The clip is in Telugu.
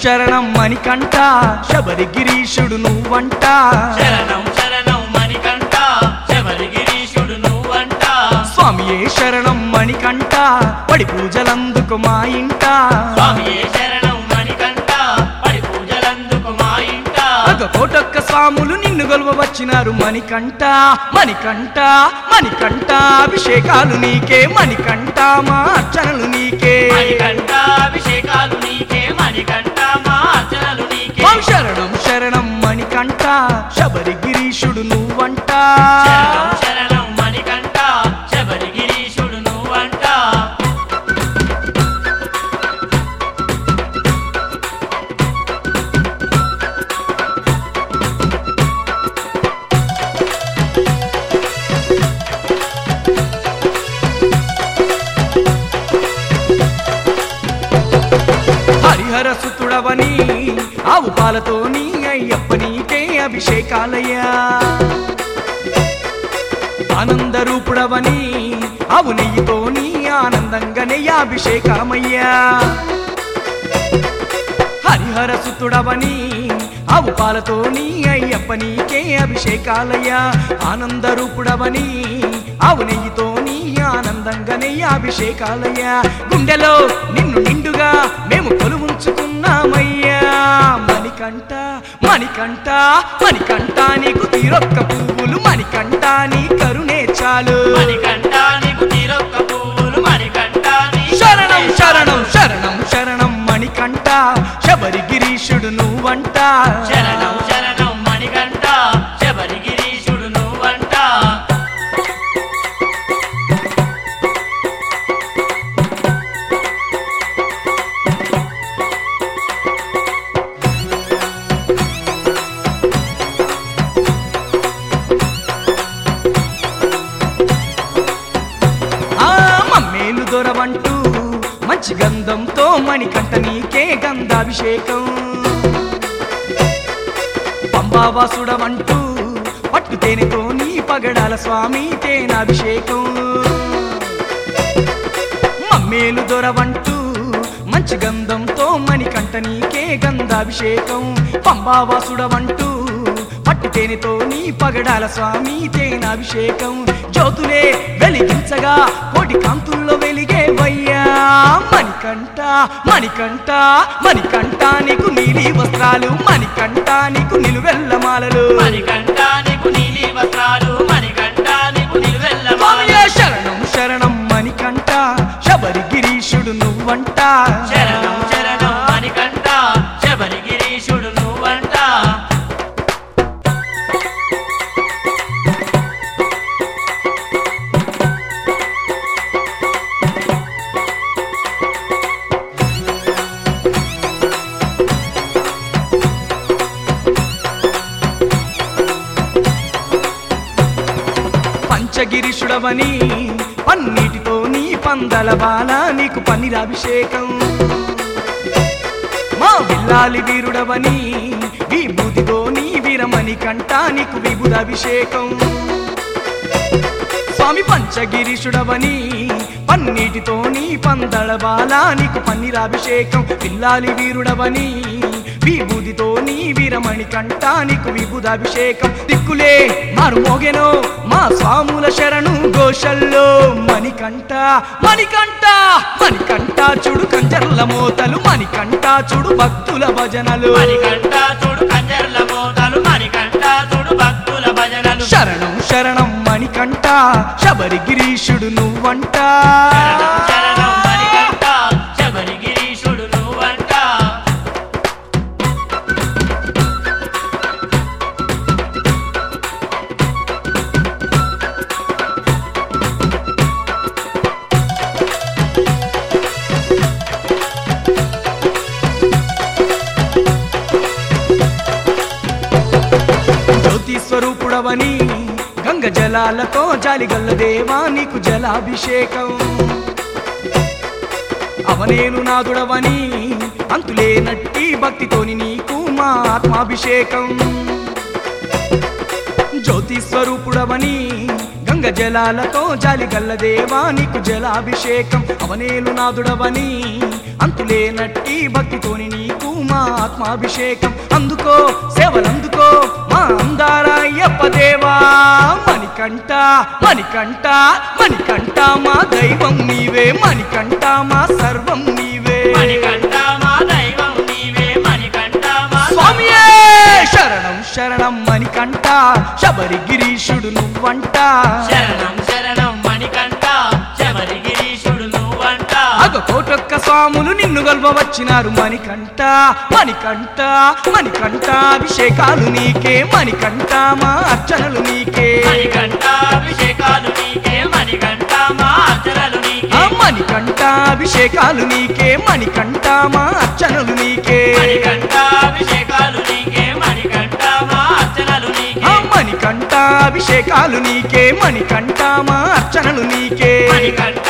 శరణం మణికంఠ శబరి గిరీషుడు నువ్వంట శరణం శరణం మణికంఠ శబరిగిరీశుడు నువ్వంట స్వామియే శరణం మణికంఠ పడి పూజలందుకు మా ఇంట స్వామియే శరణం మణికంఠ పడి పూజలందుకు మా ఇంట ఒక కోటొక్క స్వాములు నిన్ను గొలవ వచ్చినారు మణికంఠ మణికంఠ మణికంఠ అభిషేకాలు నీకే మణికంఠ మా అర్చనలు నీకే మణికంఠ అభిషేకాలు నీకే మణికంఠ మా అర్చనలు నీకే ఓం శరణం శరణం మణికంఠ శబరి గిరీషుడు నువ్వంట శరణం శరణం మణికంఠ శబరిగిరీశుడు నువ్వంట హరిహర సుతుడవని ఆవు పాలతో నీ అయ్యప్ప నీకే అభిషేకాలయ్యా ఆనంద రూపుడవని ఆవు నెయ్యితో నీ ఆనందంగానే అభిషేకమయ్యా హరిహర సుతుడవని ఆవు పాలతో నీ అయ్యప్ప నీకే అభిషేకాలయ్యా ఆనంద రూపుడవని ఆవు నెయ్యితో నీ ఆనందంగానే అభిషేకాలయ్యా గుండెలో నిన్ను నిండుగా మేము కొలువుంచుకున్నామయ్యా మణికంఠ మణికంఠ మణికంఠ నీకు తీరొక్క పువ్వులు మణికంఠ నీ కరుణే చాలు మణికంఠ నీకు తీరొక్క పువ్వులు మణికంఠ నీ శరణం శరణం శరణం శరణం మణికంఠ శబరి గిరీషుడు నువ్వంట శరణం శరణం మణికంఠ శబరిగిరీశుడు నువ్వంట ఆ మమ్మేలు దొరవంటూ మంచి గంధంతో మణికంఠ నీకే గంధాభిషేకం పంబావాసుడవంటూ పట్టు తేనెతో నీ పగడాల స్వామి తేనాభిషేకం మమ్మేలు దొరవంటూ మంచి గంధంతో మణికంఠ నీకే గంధాభిషేకం పంబావాసుడవంటూ పట్టు తేనెతో నీ పగడాల స్వామి తేనాభిషేకం జ్యోతులే వెలిగించగా కోటి కాంతుల్లో వెలిగే వయ్యా మణికంఠ మణికంఠ మణికంఠ నీకు నీలి వస్త్రాలు మణికంఠ నీకు నిలువెల్లమాలలు మణికంఠ నీకు నీలి వస్త్రాలు మణికంఠ నీకు నిలువెల్ల స్వామియే శరణం శరణం మణికంఠ శబరి గిరీషుడు నువ్వంట శరణం శరణం మణికంఠ శబరిగిరీశుడు నువ్వంట పంచగిరిషుడవని పన్నీటితో నీ పందల బాల నీకు పన్నీరాభిషేకం మా బిల్లాలి వీరుడవని విభూతితో నీ వీరమణి కంట నీకు విభుదాభిషేకం స్వామి పంచగిరీషుడవని పన్నీటితో నీ పందళ బాల నీకు పన్నీరాభిషేకం పిల్లాలి వీరుడవని విభూతితో నీ వీరమణి కంట నీకు విభుదాభిషేకం దిక్కులే మారు మోగెనో మా స్వాముల శరణు ఘోషల్లో మణికంఠ మణికంఠ మణికంఠ చూడు కంజర్ల మోతలు మణికంఠ చూడు భక్తుల భజనలు మణికంఠ చూడు కంజర్ల మోతలు మణికంఠ చూడు భక్తుల భజనలు శరణం శరణం మణికంఠ శబరి గిరీషుడు నువ్వంట శరణం శరణం మణికంఠ శబరిగిరీశుడు నువ్వంట జ్యోతి స్వరూపుడవని గంగ జలాలతో జాలిగల్ల దేవా నీకు జలాభిషేకం అవనేను నాదుడవని అంతులేనట్టి భక్తితోని నీకు మా ఆత్మాభిషేకం జ్యోతి స్వరూపుడవని గంగ జలాలతో జాలిగల్ల దేవా నీకు జలాభిషేకం అవనేలు నాదుడవని అంతులేనట్టి భక్తితోని నీకు మా మా ఆత్మాభిషేకం అందుకో సేవలందుకో మా అందార అయ్యప్ప దేవా మణికంఠ మణికంఠ మణికంఠ మా దైవం నీవే మణికంఠ మా సర్వం నీవే మణికంఠ మా దైవం నీవే మణికంఠ మా స్వామియే శరణం శరణం మణికంఠ శబరి గిరీషుడు నువ్వంట శరణం శరణం మణికంఠ శబరి గిరీశుడు నువ్వంట అగ కోటొక్క స్వాములు నిన్ను గల్వ వచ్చినారు మణికంఠ మణికంఠ మణికంఠ అభిషేకాలు నీకే మణికంఠ మా అర్చనలు నీకే మణికంఠ అభిషేకాలు నీకే మణికంఠ మా అర్చనలు ఆ నీకే మణికంఠ అభిషేకాలు నీకే మణికంఠ మా అర్చనలు నీకే మణికంఠ అభిషేకాలు నీకే మణికంఠ మా అర్చనలు ఆ నీకే మణికంఠ అభిషేకాలు నీకే మణికంఠ మా అర్చనలు నీకే మణికంఠ